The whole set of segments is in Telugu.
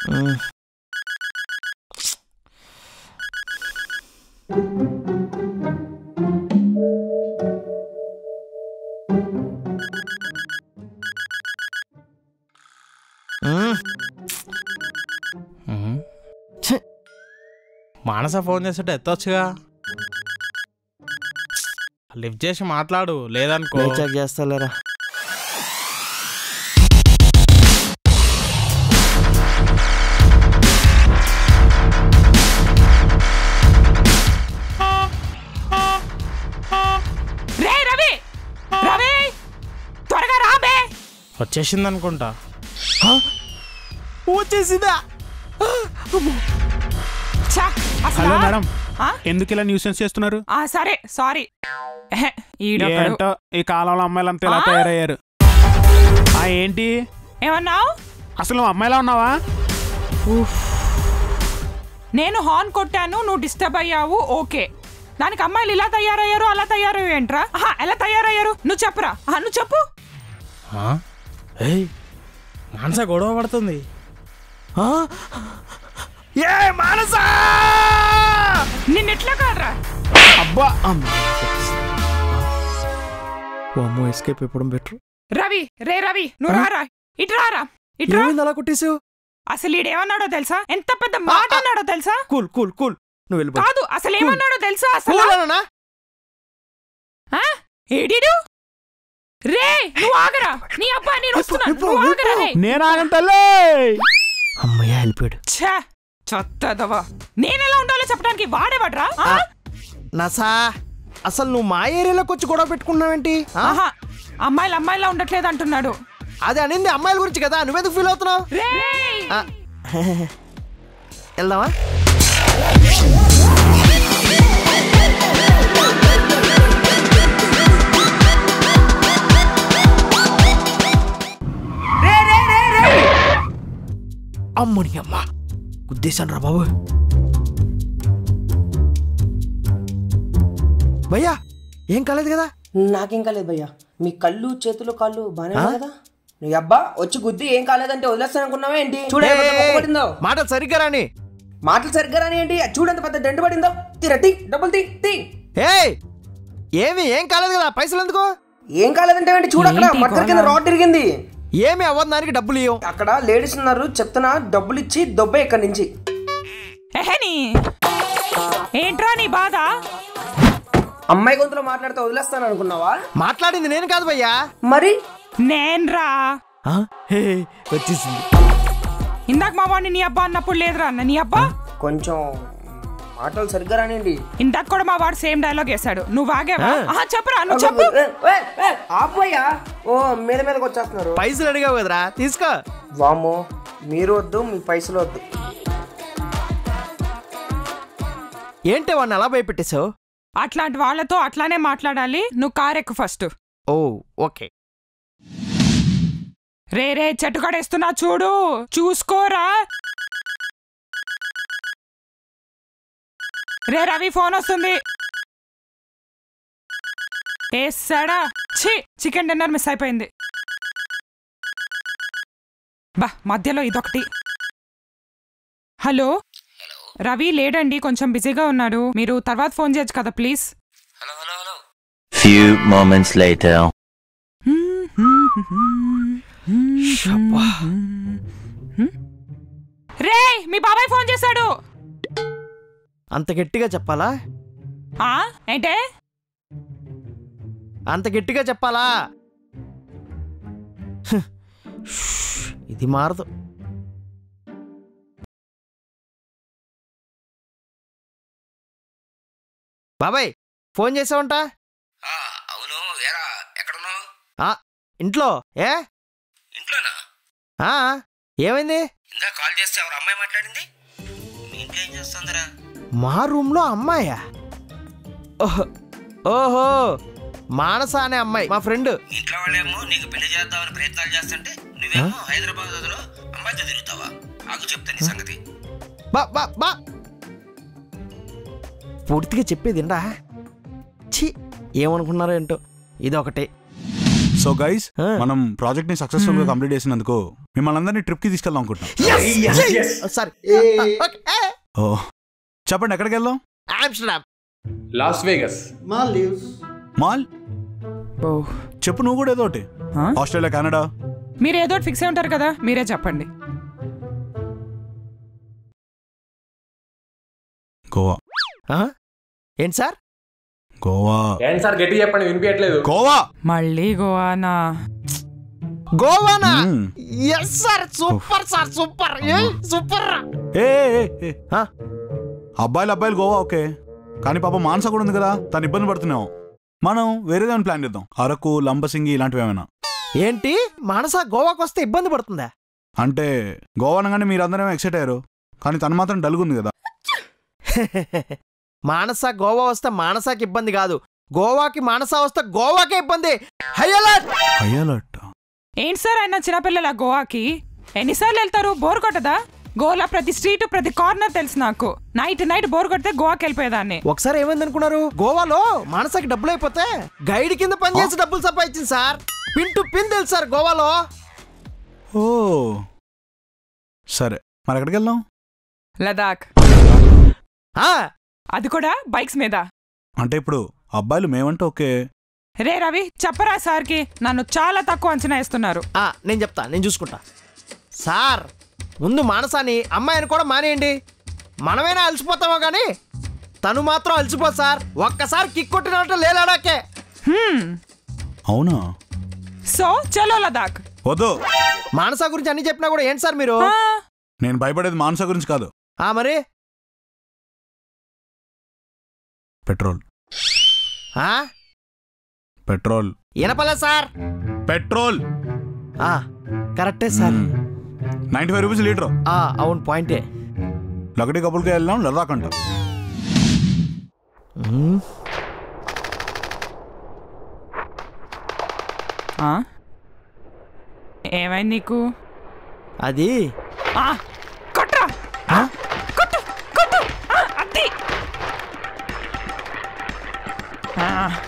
మ్మ్. మ్మ్. మ్మ్. ఛీ. మానస ఫోన్ చేస్తుంటే ఎత్తొచ్చుగా లిఫ్ట్ చేసి మాట్లాడు లేదనుకో రీఛార్జ్ చేస్తాలేరా రే రవి రవి త్వరగా రాబే వచ్చేసింది అనుకుంటా వచ్చేసిందా ఛా, అసలా? హలో మేడం ఆ? ఎందుకు ఇలా న్యూసెన్స్ చేస్తున్నారు ఆ, సరే సారీ ఎహె, ఈడొకడు. ఏంటో ఈ కాలంలో అమ్మాయిలంతా ఇలా ఆ? తయారయ్యారు ఆ ఏంటి ఏమన్నావు అసలు నువ్వు అమ్మాయిలా ఉన్నావా నేను హార్న్ కొట్టాను నువ్వు డిస్టర్బ్ అయ్యావు ఓకే దానికి అమ్మాయిలు ఇలా తయారయ్యారు అలా తయారయ్యారు ఏంట్రా ఆహా, ఎలా తయారయ్యారు నువ్వు చెప్పురా ఆహా, నువ్వు చెప్పు ఆ? ఏయ్ మానస గొడవ పడుతుంది ఆ? ఏ మానసా నిన్నెట్లా కాదురా అబ్బా అమ్మా ఓ అమ్మో ఎస్కేప్ ఇవ్వడం బెటర్ రవి రే రవి నువ్వు రారా ఇటు రారా ఇటు రా ఏమైంది అలా కొట్టేసావు అసలు ఈడేమన్నాడో తెలుసా ఎంత పెద్ద మాట అన్నాడో తెలుసా కూల్ కూల్ కూల్ నువ్వు వెళ్ళిపో కాదు అసలు ఏమన్నాడో తెలుసా అసలు కూల్ అన్నా ఆ? ఏడీడు రే నువ్వు ఆగరా నీ అబ్బా నేను వస్తున్నా ఇప్పుడు, నువ్వు ఆగరా ఇప్పుడు. రే నేను ఆగను తల్లి అమ్మయ్య వెళ్ళిపోయాడు ఛే చెత్తదవా నేనెలా ఉండాలో చెప్పడానికి వాడేవాడ్రా ఆ? నసా అసలు నువ్వు మా ఏరియాలోకి వచ్చి గొడవ పెట్టుకున్నావేంటి ఆ? ఆహా అమ్మాయిలు అమ్మాయిలా ఉండట్లేదు అంటున్నాడు అది అనింది అమ్మాయిల గురించి కదా నువ్వెందుకు ఫీల్ అవుతున్నావు రే ఆ, వెళ్దామా అమ్మని అమ్మ గుద్దేశాను రా బాబు భయ్యా ఏం కాలేదు కదా నాకేం కాలేదు భయ్యా మీ కళ్ళు చేతులు కాళ్ళు బానే ఉన్నాయి కదా నీ అబ్బా వచ్చి గుద్ది ఏం కాలేదంటే వదిలేస్తాను అనుకున్నావా ఏంటి చూడ ఎంత మొక్క పడిందో మాటలు సరిగ్గా రాని మాటలు సరిగ్గా రాని ఏంటి చూడంత పెద్ద దండు పడిందో తీరా తీ డబ్బులు తీ తీ ఏయ్ ఏమి ఏం కాలేదు కదా పైసలు ఎందుకు ఏం కాలేదంటే ఏంటి చూడు అక్కడ ఏంటి మట్టల కింద రాడ్ తిరిగింది ఏమి అవ్వదు దానికి డబ్బులు ఇవ్వం అక్కడ లేడీస్ ఉన్నారు చెప్తున్నా డబ్బులు ఇచ్చి దొబ్బే ఇక్కడి నుంచి ఎహని ఏంట్రా నీ బాధ అమ్మాయి గొంతులో మాట్లాడితే వదిలేస్తాను అనుకున్నావా మాట్లాడింది నేను కాదు భయ్యా మరి నేన్రా ఆ? హే, వచ్చేసింది ఇందాక మా వాడిని నీ అబ్బా అన్నప్పుడు లేదురా అన్న నీ అబ్బా కొంచెం మాటలు సరిగ్గా రానియండి ఇందాక కూడా మా వాడు సేమ్ డైలాగ్ వేశాడు నువ్వు ఆగేవా ఆహా, చెప్పురా నువ్వు చెప్పు ఆపోయ్యా ఓ మీద మీదకి వచ్చేస్తున్నారు పైసలు అడిగావు కదరా తీసుకో వామ్మో మీరు వద్దు మీ పైసలు వద్దు ఏంటి వాడిని అలా భయపెట్టేశావు అట్లాంటి వాళ్ళతో అట్లానే మాట్లాడాలి నువ్వు కార్ ఎక్కు ఫస్ట్ ఓ ఓకే రే రే చెట్టు కడేస్తున్నా చూడు చూసుకోరా రే రవి ఫోన్ వస్తుంది ఏసాడా ఛీ చికెన్ డిన్నర్ మిస్ అయిపోయింది బా మధ్యలో ఇదొకటి హలో రవి లేడండి కొంచెం బిజీగా ఉన్నాడు మీరు తర్వాత ఫోన్ చేయొచ్చు కదా ప్లీజ్ Few moments later. షబ్బా. రే మీ బాబాయ్ ఫోన్ చేశాడు అంత గట్టిగా చెప్పాలా ఆ ఏంటే అంత గట్టిగా చెప్పాలా హ్. ష్, ఇది మారదు బాబాయ్ ఫోన్ చేసావంట అవును ఏరా ఎక్కడున్నావు ఆ, ఇంట్లో ఏ ఇంట్లోనా ఆ, ఏమైంది ఇందా కాల్ చేస్తే ఎవరు అమ్మాయి మాట్లాడింది మీ ఇంట్లో ఏం చేస్తుందిరా మా రూమ్లో అమ్మాయా ఓహో ఓహో మానస అనే అమ్మాయి మా ఫ్రెండ్ మీ ఇంట్లో వాళ్ళేమో నీకు పెళ్లి చేద్దామని ప్రయత్నాలు చేస్తుంటే నువ్వేమో హైదరాబాద్ లో అమ్మాయితో తిరుగుతావా ఆగు చెప్తా నీ సంగతి బా బా బా పూర్తిగా చెప్పేది ఇండా ఛీ ఏమనుకున్నారో ఏంటో ఇదొకటి సో గైస్ ఆ. మనం ప్రాజెక్ట్ ని సక్సెస్ఫుల్ గా కంప్లీట్ చేసినందుకు మిమ్మల్ని అందరినీ ట్రిప్ కి తీసుకెళ్దాం అనుకుంటున్నాం సారీ ఓ చెప్పండి ఎక్కడికి వెళ్దాం ఆమ్స్టర్డామ్ లాస్ వేగస్ మాల్ ఓ చెప్పు నువ్వు కూడా ఏదో ఒకటి ఆ? ఆస్ట్రేలియా కెనడా మీరు ఏదో ఒకటి ఫిక్స్ అయి ఉంటారు కదా మీరే చెప్పండి గోవా ఏంటి సార్ గోవా ఏంటి సార్ గట్టి చెప్పండి వినిపించట్లేదు గోవా మళ్ళీ గోవానా గోవానా మ్మ్. Yes sir super sir super super ఏ ఏ, ఏ. ఆ? అబ్బాయిలు అబ్బాయిలు గోవా ఓకే కానీ పాప మానస కూడా ఉంది కదా తను ఇబ్బంది పడుతున్నాం మనం వేరేదేమైనా ప్లాన్ చేద్దాం అరకు లంబసింగి ఇలాంటివి ఏమైనా ఏంటి మానస గోవాకి వస్తే ఇబ్బంది పడుతుందా అంటే గోవా అనగానే మీరందరూ ఎక్సైట్ అయ్యారు కానీ తను మాత్రం డల్గుంది కదా మానస గోవా వస్తే మానసాకి ఇబ్బంది కాదు గోవాకి మానస వస్తే గోవాకే ఇబ్బంది హైయలర్ట్ అయ్యాలట్ ఏంటి సార్ ఆయన చిన్నపిల్లల గోవాకి ఎన్నిసార్లు వెళ్తారు బోర్ కొట్టదా గోలా ప్రతి స్ట్రీట్ ప్రతి కార్నర్ తెలుసు నాకు నైట్ నైట్ బోర్ కొడితే గోవాకి వెళ్ళిపోయేదాన్ని ఒకసారి ఏమైంది అనుకున్నారు గోవాలో మానసకి డబ్బులు అయిపోతే గైడ్ కింద పనిచేసి డబ్బులు సంపాదించింది సార్ పిన్ టు పిన్ తెలుసు సార్ గోవాలో ఓ సరే మరి ఎక్కడికి వెళ్దాం లదాఖ్ ఆ, అది కూడా బైక్స్ మీద అంటే ఇప్పుడు అబ్బాయిలు మేమంటే ఓకే రే రవి చెప్పరా సార్కి నన్ను చాలా తక్కువ అంచనా వేస్తున్నారు ఆ, నేను చెప్తా నేను చూసుకుంటా సార్ ముందు మానసాని అమ్మాయిని కూడా మానేయండి మనమైనా అలసిపోతామో కానీ తను మాత్రం అలసిపోదు సార్ ఒక్కసారి కిక్ కొట్టినట్టు లేలాడాకే హ్మ్. అవునా సో చలో లదాఖ్ వద్దు మానస గురించి అన్ని చెప్పినా కూడా ఏంటి సార్ మీరు ఆ, నేను భయపడేది మానస గురించి కాదు ఆ మరి పెట్రోల్ ఆ పెట్రోల్ వినపలే సార్ పెట్రోల్ ఆ కరెక్టే sir ninety five rupees litre ఆ అవును పాయింటే లగడి కపుల్కి వెళ్ళాం లదాఖ్ అంట ఆ? ఏమైంది నీకు అది ఆ, కొట్రా ఆ, కొట్టు కొట్టు ఆ, అద్ది ఆ.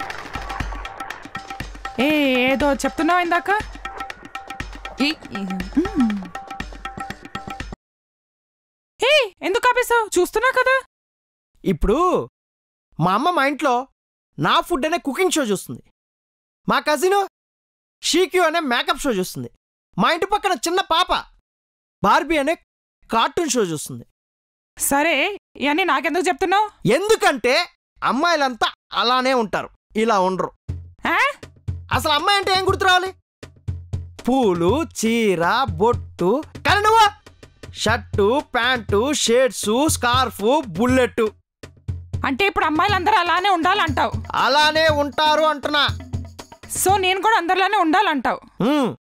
ఏ ఏదో చెప్తున్నావు ఇందాక ఈ- ఈ- మ్మ్. ఏ ఎందుకు ఆపేసావు చూస్తున్నా కదా ఇప్పుడు మా అమ్మ మా ఇంట్లో నా ఫుడ్ అనే కుకింగ్ షో చూస్తుంది మా కజిన్ షీక్యూ అనే మేకప్ షో చూస్తుంది మా ఇంటి పక్కన చిన్న పాప బార్బీ అనే కార్టూన్ షో చూస్తుంది సరే ఇవన్నీ నాకెందుకు చెప్తున్నావు ఎందుకంటే అమ్మాయిలంతా అలానే ఉంటారు ఇలా ఉండరు ఆ? అసలు అమ్మాయి అంటే ఏం గుర్తు రావాలి పూలు చీర బొట్టు కానీ నువ్వు shirt pant shades scarf bullet అంటే ఇప్పుడు అమ్మాయిలందరూ అలానే ఉండాలంటావు అలానే ఉంటారు అంటున్నా సో నేను కూడా అందరిలానే ఉండాలంటావు హ్మ్.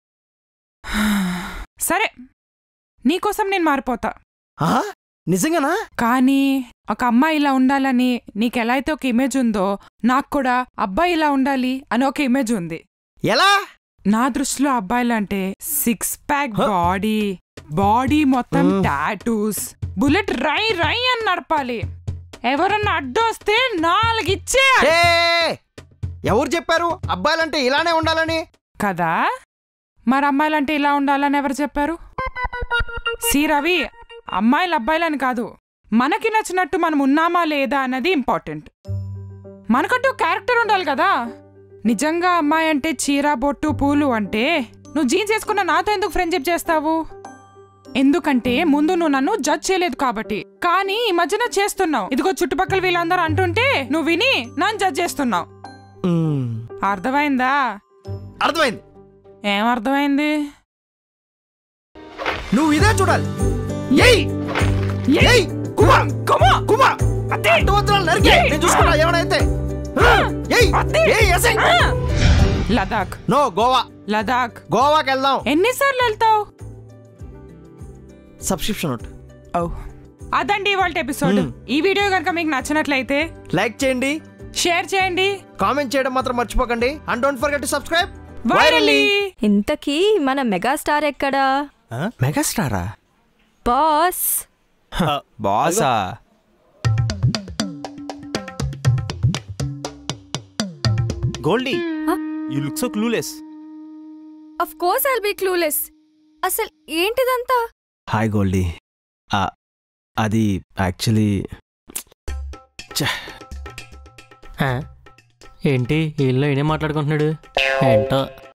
సరే నీకోసం నేను మారిపోతా ఆ? నిజంగానా కానీ ఒక అమ్మాయి ఇలా ఉండాలని నీకెలా అయితే ఒక ఇమేజ్ ఉందో నాకు కూడా అబ్బాయి ఇలా ఉండాలి అని ఒక ఇమేజ్ ఉంది ఎలా నా దృష్టిలో అబ్బాయిలంటే సిక్స్ ప్యాక్ బాడీ బాడీ మొత్తం మ్. టాటూస్ బుల్లెట్ రై రై అని నడపాలి ఎవరన్నా అడ్డొస్తే నాలుగిచ్చే ఏ ఎవరు చెప్పారు అబ్బాయిలంటే ఇలానే ఉండాలని కదా మరి అమ్మాయిలంటే ఇలా ఉండాలని ఎవరు చెప్పారు సి రవి అమ్మాయిలు అబ్బాయిలని కాదు మనకి నచ్చినట్టు మనం ఉన్నామా లేదా అన్నది ఇంపార్టెంట్ మనకంటూ క్యారెక్టర్ ఉండాలి కదా నిజంగా అమ్మాయి అంటే చీర బొట్టు పూలు అంటే నువ్వు జీన్స్ వేసుకున్న నాతో ఎందుకు ఫ్రెండ్షిప్ చేస్తావు ఎందుకంటే ముందు నువ్వు నన్ను జడ్జ్ చేయలేదు కాబట్టి కానీ ఈ మధ్యన చేస్తున్నావు ఇదిగో చుట్టుపక్కల వీళ్ళందరూ అంటుంటే నువ్వు విని నన్ను జడ్జ్ చేస్తున్నావు మ్మ్. అర్థమైందా అర్థమైంది ఏం అర్థమైంది నువ్వు ఇదే చూడాలి ఏయ్ ఏయ్ కుమా కుమా కుమా అడ్డు వజ్రాలు నరికే నేను చూసుకుంటా ఏమైనా ఏయ్ ఏయ్ ఎసై లదాఖ్ నో గోవా లదాఖ్ గోవాకి వెళ్దాం ఎన్నిసార్లు వెళ్తావు సబ్స్క్రిప్షన్ ఒకటి ఓ అదండి ఇవాళ ఎపిసోడ్ మ్మ్. ఈ వీడియో కనుక మీకు నచ్చినట్లయితే లైక్ చేయండి షేర్ చేయండి కామెంట్ చేయడం మాత్రం మర్చిపోకండి and don't forget to subscribe virally ఇంతకీ మన మెగాస్టార్ ఎక్కడా మెగాస్టారా బాస్ బాసా goldie you look so clueless of course I'll be clueless అసలు ఏంటిదంతా హాయ్ గోల్డీ ఆ, అది యాక్చువల్లీ ఆ, ఏంటి వీళ్ళు ఈయనే మాట్లాడుకుంటున్నాడు ఏంటో